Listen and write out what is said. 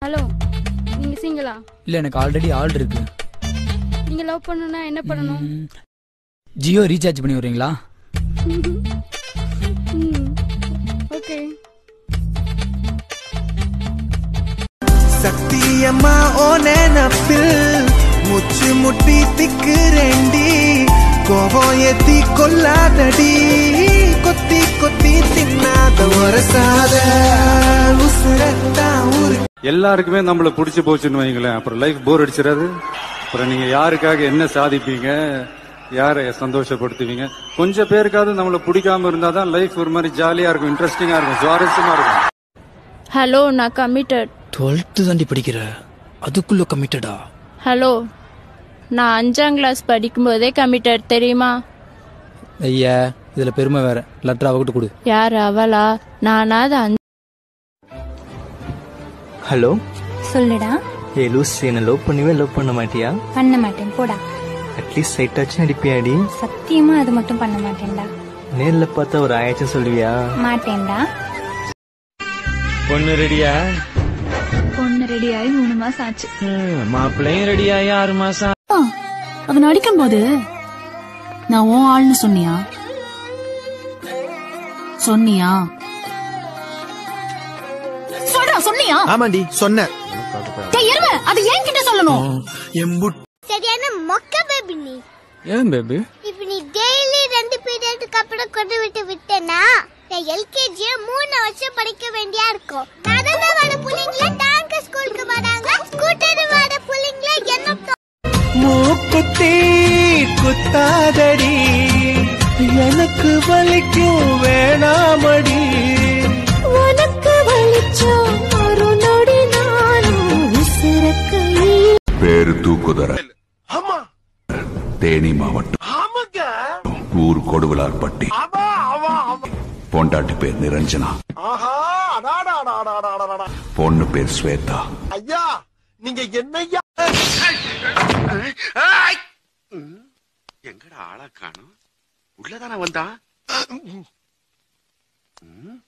Hello நீங்க சிங்கிளா இல்ல எனக்கு ஆல்ரெடி ஆள் இருக்கு நீங்க லவ் பண்ணணும்னா என்ன பண்ணணும் ம். ஜியோ ரீசார்ஜ் பண்ணி விடுறீங்களா ஓகே சத்தியம்மா ஓ நினப்பில் முச்சு முட்டி திக்குறேண்டி கோபம் ஏத்தி கொல்லாதடி கொத்தி கொத்தி தின்னாத ஒரசாத உசுரத்தா ஊரு எல்லாருக்குமே நம்மள புடிச்சு போச்சுன்னு வைங்களேன் அப்புறம் லைஃப் போர் அடிச்சிடாது அப்புறம் நீங்க யாருக்காக என்ன சாதிப்பீங்க யாரை சந்தோஷப்படுத்துவீங்க கொஞ்சம் பேருக்காவது நம்மள பிடிக்காம இருந்தாதான் லைஃப் ஒரு மாதிரி ஜாலியா இருக்கும் இன்ட்ரெஸ்டிங்கா இருக்கும் சுவாரஸ்யமா இருக்கும் ஹலோ நான் கமிட்டட் டுவெல்த்து தாண்டி படிக்கிற அதுக்குள்ள கமிட்டடா ஹலோ நான் அஞ்சாம் கிளாஸ் படிக்கும்போதே கமிட்டட் தெரியுமா ஐயா இதுல பெருமை வேற லெட்டர் அவகிட்ட கொடு யார் அவளா நானாவது அஞ்சு ஹலோ சொல்லுடா ஏ லூஸ் என்ன லவ் பண்ணுவே லவ் பண்ண மாட்டியா பண்ண மாட்டேன் போடா அட்லீஸ்ட் சைட்டாச்சும் அடிப்பியாடி சத்தியமா அது மட்டும் பண்ண மாட்டேன்டா நேர்ல பார்த்தா ஒரு ஆயாச்சும் சொல்லுவியா மாட்டேன்டா பொண்ணு ரெடியா பொண்ணு ரெடி ஆகி மூணு மாசம் ஆச்சு மாப்பிள்ளையும் ரெடியாயி ஆறு மாசம் அவன் அடிக்கும் போது நான் உன் ஆள்னு சொன்னியா சொன்னியா சொல்றா சொன்னியா ஆமாண்டி சொன்னேன் டேய் எருமை அது ஏன் கிட்ட சொல்லணும் எம்புட் சரியான மொக்க பேபி நீ ஏன் பேபி இப்ப நீ டெய்லி ரெண்டு பீரியடுக்கு அப்புறம் கொண்டு விட்டு விட்டேனா நான் எல்கேஜி மூணு வருஷம் படிக்க வேண்டியா இருக்கும் நடந்து வர புள்ளைங்கள டேங்க் ஸ்கூலுக்கு வராங்க ஸ்கூட்டர் வர புள்ளைங்கள என்ன மூக்குத்தி குத்தாதடி எனக்கு வலிக்கும் வேணாமடி உனக்கு வலிச்சோம் ஒரு நொடி நானும் உசுரக்கு பேரு தூக்குதர தேனி மாவட்டம் ஊர் கொடுவிலார்பட்டி பொண்டாட்டி பேர் நிரஞ்சனா பொண்ணு பேர் ஸ்வேதா ஐயா நீங்க என்னையா எங்கடா ஆளா காணும் உள்ளதானே வந்தான் ம்?